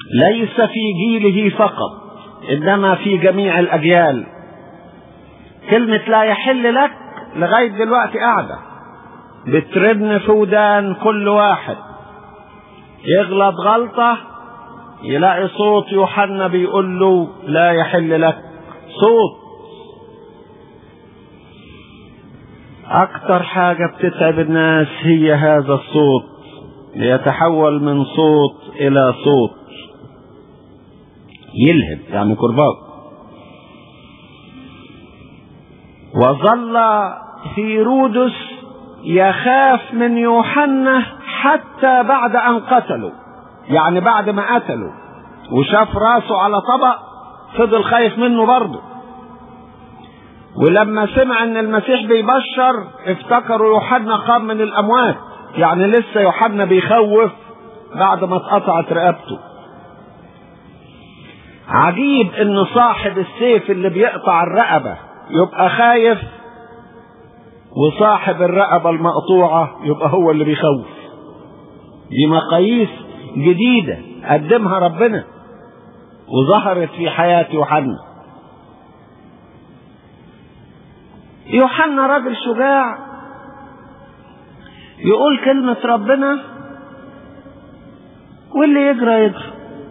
ليس في جيله فقط انما في جميع الاجيال كلمة لا يحل لك لغاية دلوقتي قاعدة بترن في ودان كل واحد يغلط غلطة يلاقي صوت يوحنا بيقول له لا يحل لك صوت أكتر حاجة بتتعب الناس هي هذا الصوت ليتحول من صوت إلى صوت يلهب يعني كرباج وظل هيرودس يخاف من يوحنا حتى بعد أن قتلوا يعني بعد ما قتلوا وشاف راسه على طبق فضل خايف منه برضه ولما سمع ان المسيح بيبشر افتكروا يوحنا قام من الاموات يعني لسه يوحنا بيخوف بعد ما اتقطعت رقبته عجيب ان صاحب السيف اللي بيقطع الرقبه يبقى خايف وصاحب الرقبه المقطوعه يبقى هو اللي بيخوف دي مقاييس جديده قدمها ربنا وظهرت في حياه يوحنا يوحنا راجل شجاع يقول كلمة ربنا واللي يجرى يجرى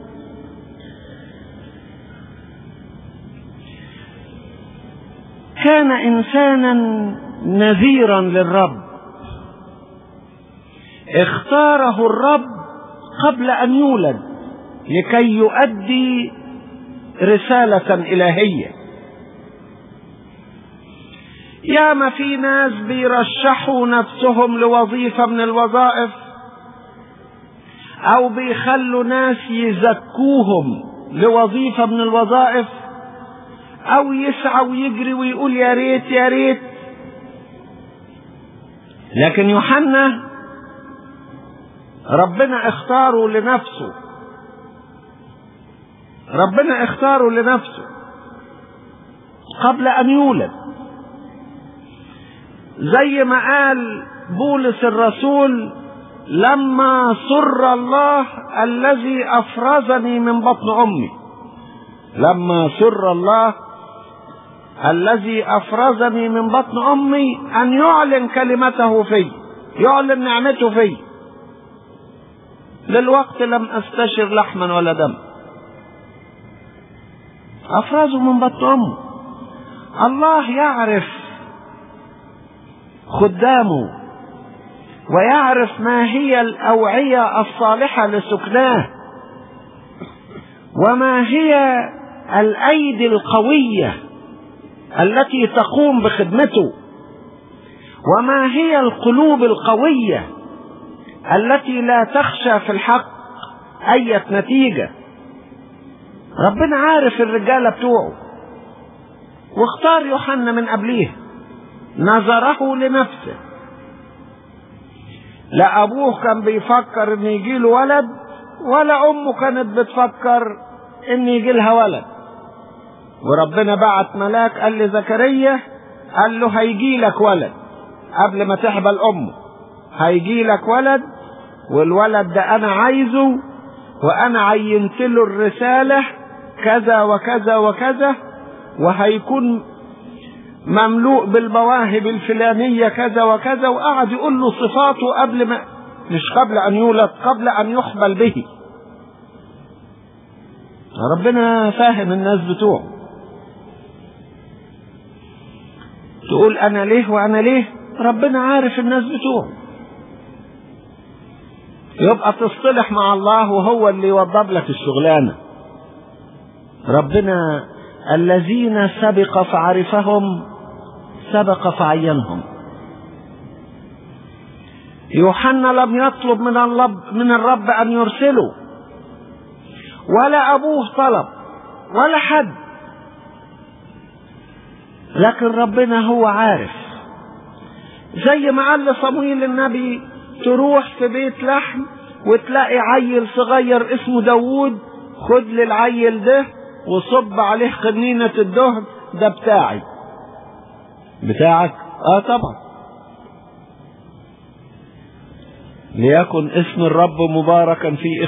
كان إنسانا نذيرا للرب اختاره الرب قبل أن يولد لكي يؤدي رسالة إلهية ياما في ناس بيرشحوا نفسهم لوظيفة من الوظائف أو بيخلوا ناس يزكوهم لوظيفة من الوظائف أو يسعى ويجري ويقول يا ريت يا ريت لكن يوحنا ربنا اختاره لنفسه ربنا اختاره لنفسه قبل أن يولد زي ما قال بولس الرسول لما سر الله الذي افرزني من بطن امي لما سر الله الذي افرزني من بطن امي ان يعلن كلمته في يعلن نعمته في للوقت لم استشر لحما ولا دم افرزه من بطن امه الله يعرف خدامه ويعرف ما هي الأوعية الصالحة لسكناه وما هي الأيدي القوية التي تقوم بخدمته وما هي القلوب القوية التي لا تخشى في الحق أية نتيجة ربنا عارف الرجالة بتوعه واختار يوحنا من قبليه نظره لنفسه لا ابوه كان بيفكر ان يجي له ولد ولا امه كانت بتفكر ان يجي لها ولد وربنا بعت ملاك قال لزكريا قال له هيجي لك ولد قبل ما تحبل امه هيجي لك ولد والولد ده انا عايزه وانا عينت له الرساله كذا وكذا وكذا وهيكون مملوء بالمواهب الفلانية كذا وكذا وقعد يقول له صفاته قبل ما مش قبل أن يولد قبل أن يحبل به ربنا فاهم الناس بتوعه تقول أنا ليه وأنا ليه ربنا عارف الناس بتوعه يبقى تصطلح مع الله وهو اللي يوضب لك الشغلانة ربنا الذين سبق فعرفهم سبق فعينهم يوحنا لم يطلب من الرب من الرب ان يرسله ولا ابوه طلب ولا حد لكن ربنا هو عارف زي ما قال لصمويل النبي تروح في بيت لحم وتلاقي عيل صغير اسمه داوود خد للعيل ده وصب عليه قنينة الدهن ده بتاعي بتاعك اه طبعا ليكن اسم الرب مباركا في